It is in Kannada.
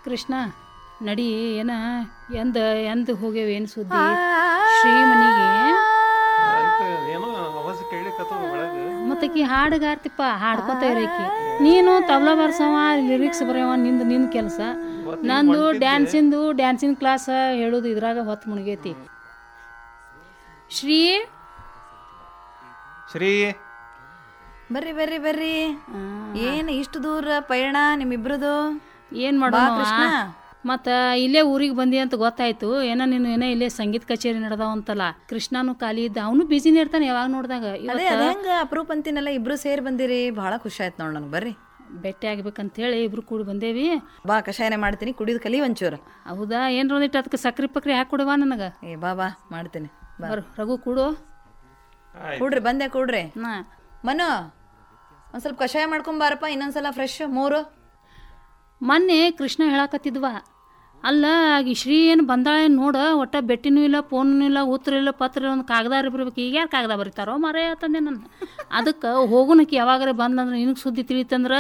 ಕೃಷ್ಣ ನಡಿ ಏನ ಎಂದ ಎಂದ ಹೋಗ್ಯಾವ ಏನು ಸುದ್ದಿ ಶ್ರೀ ಮನಿಗೆ ಆಯ್ತು ಏನೋ ಅವಾಜ್ ಕೇಳಿಕತ್ತದ ಒಳಗೆ ಮತ್ತಕಿ ಹಾಡುಗಾರ್ತಿಪ್ಪ ಹಾಡ್ಕೊತ ಇರಕಿ ನೀನು ತಬ್ಲಾ ಬರ್ಸವ ಲಿರಿಕ್ಸ್ ಬರೆಯವ ನಿಂದು ನಿಂದು ಕೆಲಸ ನಂದು ಡ್ಯಾನ್ಸಿಂದು ಡ್ಯಾನ್ಸಿನ ಕ್ಲಾಸ್ ಹೇಳೋದು ಇದ್ರಾಗ ಹೊತ್ತು ಮುಳುಗೈತಿ ಶ್ರೀ ಶ್ರೀ ಬರ್ರಿ ಬರ್ರಿ ಬರ್ರಿ ಏನ್ ಇಷ್ಟು ದೂರ ಪಯಣ ನಿಮ್ಮಿಬ್ರದು ಏನು ಬಾ ಮಾಡೋಣ ಕೃಷ್ಣ ಮತ್ತು ಇಲ್ಲೇ ಊರಿಗೆ ಬಂದಿ ಅಂತ ಗೊತ್ತಾಯ್ತು ಏನೋ ನೀನು ಏನೋ ಇಲ್ಲೇ ಸಂಗೀತ ಕಚೇರಿ ನಡೆದಾವಂತಲ್ಲ ಕೃಷ್ಣನು ಖಾಲಿ ಇದ್ದ ಅವನು ಬಿಸಿನೇ ಇರ್ತಾನೆ ಯಾವಾಗ ನೋಡಿದಾಗ ಅದೇ ಅದ ಹೆಂಗ ಅಪರೂಪ ಅಂತಿನಲ್ಲ ಇಬ್ರು ಸೇರಿ ಬಂದಿರಿ ಬಹಳ ಖುಷಿ ಆಯ್ತು ನೋಡ್ ನನಗೆ ಬರ್ರಿ ಭೇಟಿ ಆಗ್ಬೇಕಂತೇಳಿ ಇಬ್ರು ಕೂಡಿ ಬಂದೇವಿ ಬಾ ಕಷಾಯನೇ ಮಾಡ್ತೀನಿ ಕುಡಿದು ಕಲಿ ಒಂಚೂರು ಹೌದಾ ಏನ್ರ ಒಂದಿಟ್ಟು ಅದಕ್ಕೆ ಸಕ್ರೆ ಪಕ್ರಿ ಹಾಕಿ ಕೊಡುವ ನನಗೆ ಏ ಬಾ ಬಾ ಮಾಡ್ತೀನಿ ಬಾ ಬರ್ ರಘು ಕೂಡು ಕೂಡ್ರಿ ಬಂದೆ ಕೂಡ್ರಿ ನಾ ಮನು ಒಂದ್ ಸ್ವಲ್ಪ ಕಷಾಯ ಮಾಡ್ಕೊಂಬಾರಪ್ಪ ಇನ್ನೊಂದ್ಸಲ ಫ್ರೆಶ್ ಮೂರು ಮೊನ್ನೆ ಕೃಷ್ಣ ಹೇಳಾಕತ್ತಿದ್ವ ಅಲ್ಲ ಆಗಿ ಶ್ರೀ ಏನು ಬಂದಾಳೆ ನೋಡ ಒಟ್ಟ ಬೆಟ್ಟಿನೂ ಇಲ್ಲ ಫೋನೂ ಇಲ್ಲ ಉತ್ತರ ಇಲ್ಲ ಪತ್ರ ಇಲ್ಲ ಒಂದು ಕಾಗದಾರ ಬರ್ಬೇಕು ಈಗ ಯಾರು ಕಾಗದ ಬರೀತಾರೋ ಮರೆ ಆತಂದೆ ನಾನು ಅದಕ್ಕೆ ಹೋಗುನಕಿ ಯಾವಾಗಾರ ಬಂದಂದ್ರೆ ನಿನಗೆ ಸುದ್ದಿ ತಿಳಿತಂದ್ರೆ